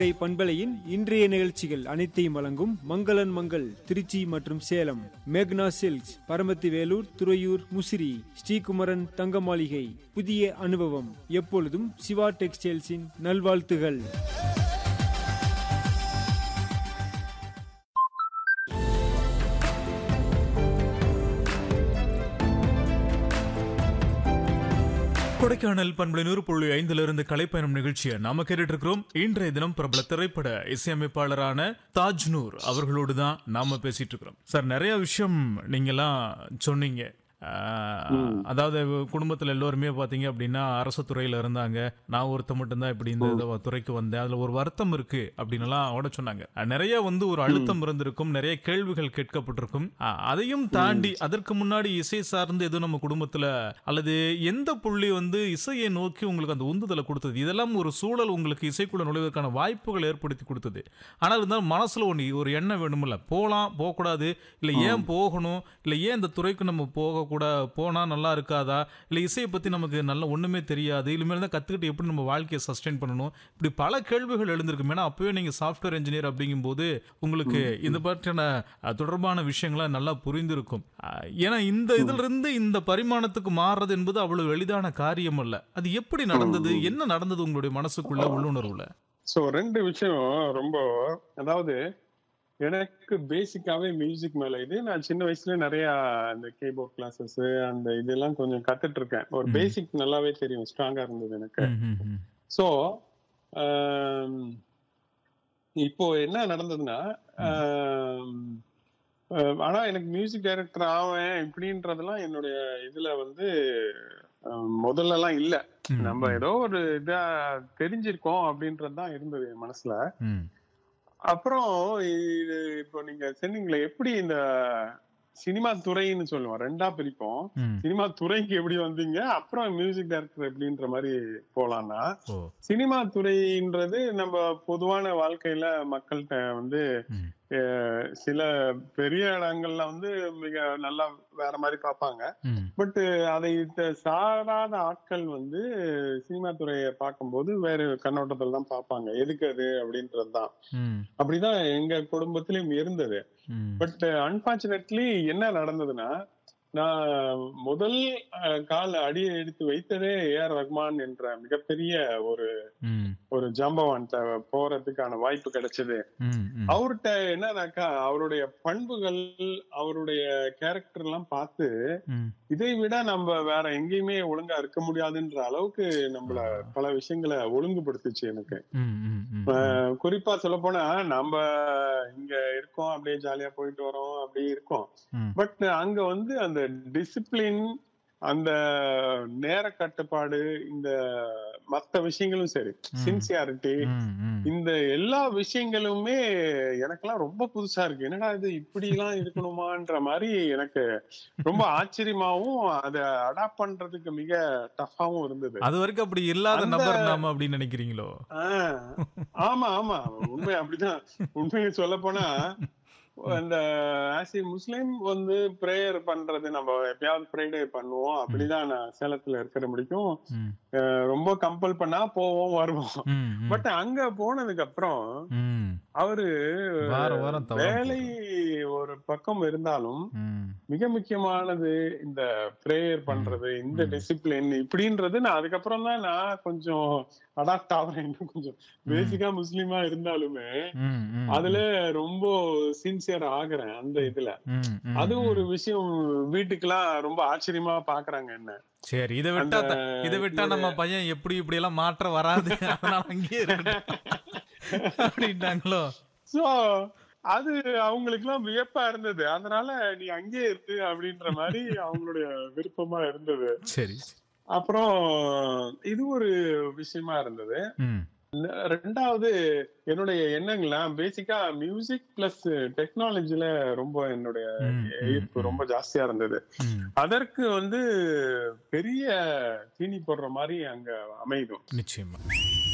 கோடை பண்பலையின் இன்றைய நிகழ்ச்சிகள் அனைத்தையும் வழங்கும் மங்களன் மங்கள் திருச்சி மற்றும் சேலம் மேக்னா சில்க்ஸ் பரமத்தி வேலூர் துறையூர் முசிறி ஸ்ரீகுமரன் தங்க மாளிகை புதிய அனுபவம் எப்பொழுதும் சிவா டெக்ஸ்டைல்ஸின் நல்வாழ்த்துகள் கொடைக்கானல் பண்பலை நூறு புள்ளி ஐந்துல இருந்து கலைப்பயணம் நிகழ்ச்சியை நாம கேட்டுட்டு இருக்கிறோம் இன்றைய தினம் பிரபல திரைப்பட இசையமைப்பாளரான தாஜ்னூர் அவர்களோடு தான் நாம பேசிட்டு இருக்கிறோம் சார் நிறைய விஷயம் நீங்கெல்லாம் சொன்னீங்க ஆஹ், அதாவது குடும்பத்துல எல்லோருமே பாத்தீங்க அப்படின்னா அரசு துறையில இருந்தாங்க நான் ஒருத்த மட்டும்தான் இப்படி இந்த இத துறைக்கு வந்தேன் அதுல ஒரு வருத்தம் இருக்கு அப்படின்னு எல்லாம் அவட சொன்னாங்க அஹ், நிறைய வந்து ஒரு அழுத்தம் இருந்திருக்கும் நிறைய கேள்விகள் கேட்கப்பட்டிருக்கும் அஹ், அதையும் தாண்டி அதற்கு முன்னாடி இசை சார்ந்து எதுவும் நம்ம குடும்பத்துல அல்லது எந்த புள்ளி வந்து இசையை நோக்கி உங்களுக்கு அந்த உந்துதலை கொடுத்தது இதெல்லாம் ஒரு சூழல் உங்களுக்கு இசைக்குள்ள நுழைவதற்கான வாய்ப்புகள் ஏற்படுத்தி கொடுத்தது ஆனால் இருந்தாலும் மனசுல ஒன்று ஒரு எண்ணம் வேணுமில்ல போகலாம் போகக்கூடாது இல்லை ஏன் போகணும் இல்லை ஏன் இந்த துறைக்கு நம்ம போகக்கூட போனா நல்லா இருக்காதா இல்லை இசையை பத்தி நமக்கு நல்ல ஒண்ணுமே தெரியாது இனிமேல் தான் கத்துக்கிட்டு எப்படி நம்ம வாழ்க்கையை சஸ்டெயின் பண்ணணும் இப்படி பல கேள்விகள் எழுந்திருக்கும் ஏன்னா அப்பவே நீங்க சாஃப்ட்வேர் இன்ஜினியர் அப்படிங்கும்போது உங்களுக்கு இந்த பற்றின அஹ், தொடர்பான விஷயங்களை நல்லா புரிந்திருக்கும் அஹ், ஏன்னா இந்த இதுல இருந்து இந்த பரிமாணத்துக்கு மாறுறது என்பது அவ்வளவு எளிதான காரியம் அல்ல அது எப்படி நடந்தது என்ன நடந்தது உங்களுடைய மனசுக்குள்ள உள்ளுணர்வுல சோ ரெண்டு விஷயம் ரொம்ப அதாவது எனக்கு பேசிக்காவே மியூசிக் மேல இது நான் சின்ன வயசுல நிறைய அந்த கீபோர்ட் கிளாஸஸ் அந்த இதெல்லாம் கொஞ்சம் கத்துட்டு இருக்கேன் ஒரு ம். பேசிக் நல்லாவே தெரியும் ஸ்ட்ராங்கா இருந்தது எனக்கு ம், ம், ம். சோ இப்போ என்ன நடந்ததுன்னா ஆம், அஹ், ஆனா எனக்கு மியூசிக் டைரக்டர் ஆவேன் இப்படின்றதெல்லாம் என்னுடைய இதுல வந்து அஹ், முதல்ல எல்லாம் இல்ல ம், நம்ம ஏதோ ஒரு இதா தெரிஞ்சிருக்கோம் அப்படின்றது தான் இருந்தது என் மனசுல ம். அப்புறம் இது இப்போ நீங்க சொன்னீங்களே எப்படி இந்த சினிமா துறைன்னு சொல்லுவோம் ரெண்டா பிரிப்போம் ம். சினிமா துறைக்கு எப்படி வந்தீங்க அப்புறம் மியூசிக் டைரக்டர் எப்படின்ற மாதிரி போலாம்னா ஓ சினிமா துறைன்றது நம்ம பொதுவான வாழ்க்கையில மக்கள்கிட்ட வந்து ம். அஹ், சில பெரிய இடங்கள்ல வந்து மிக நல்லா வேற மாதிரி பார்ப்பாங்க ம். பட் அதை த- சாராத ஆட்கள் வந்து சினிமா துறையை பார்க்கும்போது வேற கண்ணோட்டத்துல தான் பார்ப்பாங்க எதுக்கு அது அப்படின்றது தான் ம். அப்படிதான் எங்க குடும்பத்திலயும் இருந்தது ம். பட் அன்பார்ச்சுனேட்லி என்ன நடந்ததுன்னா நான் முதல் அஹ், கால் அடியை எடுத்து வைத்ததே ஏஆர் ரஹ்மான் என்ற மிகப்பெரிய ஒரு ம். ஒரு ஜாம்பவான் போறதுக்கான வாய்ப்பு கிடைச்சது ம். ம். அவர்கிட்ட என்னன்னாக்கா அவருடைய பண்புகள் அவருடைய கேரக்டர் எல்லாம் பார்த்து ம். இதை விட நம்ம வேற எங்கேயுமே ஒழுங்கா இருக்க முடியாதுன்ற அளவுக்கு நம்மள பல விஷயங்களை ஒழுங்குபடுத்துச்சு எனக்கு ம். ம். ம். அஹ் குறிப்பா சொல்ல போனா நம்ம இங்க இருக்கோம் அப்படியே ஜாலியா போயிட்டு வரோம் அப்படி இருக்கோம் ம். பட் அங்க வந்து அந்த டிசிப்ளின் அந்த நேர கட்டுப்பாடு இந்த மத்த விஷயங்களும் சரி சின்சியாரிட்டி ம். ம். இந்த எல்லா விஷயங்களுமே எனக்கெல்லாம் ரொம்ப புதுசா இருக்கு என்னடா இது இப்படி எல்லாம் இருக்கணுமான்ற மாதிரி எனக்கு ரொம்ப ஆச்சரியமாவும் அதை அடாப்ட் பண்றதுக்கு மிக டஃபாவும் இருந்தது அது வரைக்கும் அப்படி இல்லாத அந்த- நபர் நாம அப்படின்னு நினைக்கிறீங்களோ ஆஹ் ஆமா ஆமா உண்மை அப்படிதான் உண்மையை சொல்ல போனா அந்த ஆஸ் ஏ முஸ்லீம் வந்து பிரேயர் பண்றது நம்ம எப்பயாவது ஃப்ரைடே பண்ணுவோம் அப்படிதான் நான் சேலத்துல இருக்கிற முடிக்கும் ம். அஹ் ரொம்ப கம்பல் பண்ணா போவோம் வருவோம் ம். ம். பட் அங்க போனதுக்கு அப்புறம் ம். அவரு வார வாரம் தவறாம வேலை ஒரு பக்கம் இருந்தாலும் ம். மிக முக்கியமானது இந்த பிரேயர் பண்றது இந்த ம். டிசிப்ளின் இப்படின்றது நான் அதுக்கப்புறம் தான் நான் கொஞ்சம் அடாப்ட் ஆகிறேன் இன்னும் கொஞ்சம் பேசிக்கா முஸ்லீமா இருந்தாலுமே ம். ம். அதுல ரொம்ப சின்சியர் ஆகுறேன் அந்த இதுல ம். ம். அது ஒரு விஷயம் வீட்டுக்கெல்லாம் ரொம்ப ஆச்சரியமா பாக்குறாங்க என்ன சரி இதை விட்டா அந்த த- இதை விட்டா நம்ம பையன் எப்படி இப்படி எல்லாம் மாற்ற வராது அதனால அங்கேயே இருக்கட்டும் அப்படின்ட்டாங்களோ சோ அது அவங்களுக்கு எல்லாம் வியப்பா இருந்தது அதனால நீ அங்கேயே இருக்கு அப்படின்ற மாதிரி அவங்களுடைய விருப்பமா இருந்தது சரி அப்புறம் இது ஒரு விஷயமா இருந்தது ம். ரெண்டாவது என்னுடைய எண்ணங்கள்லாம் பேசிக்கா மியூசிக் பிளஸ் டெக்னாலஜில ரொம்ப என்னுடைய ம், ம், ஈர்ப்பு ரொம்ப ஜாஸ்தியா இருந்தது ம். அதற்கு வந்து பெரிய தீனி போடுற மாதிரி அங்க அமைதும் நிச்சயமா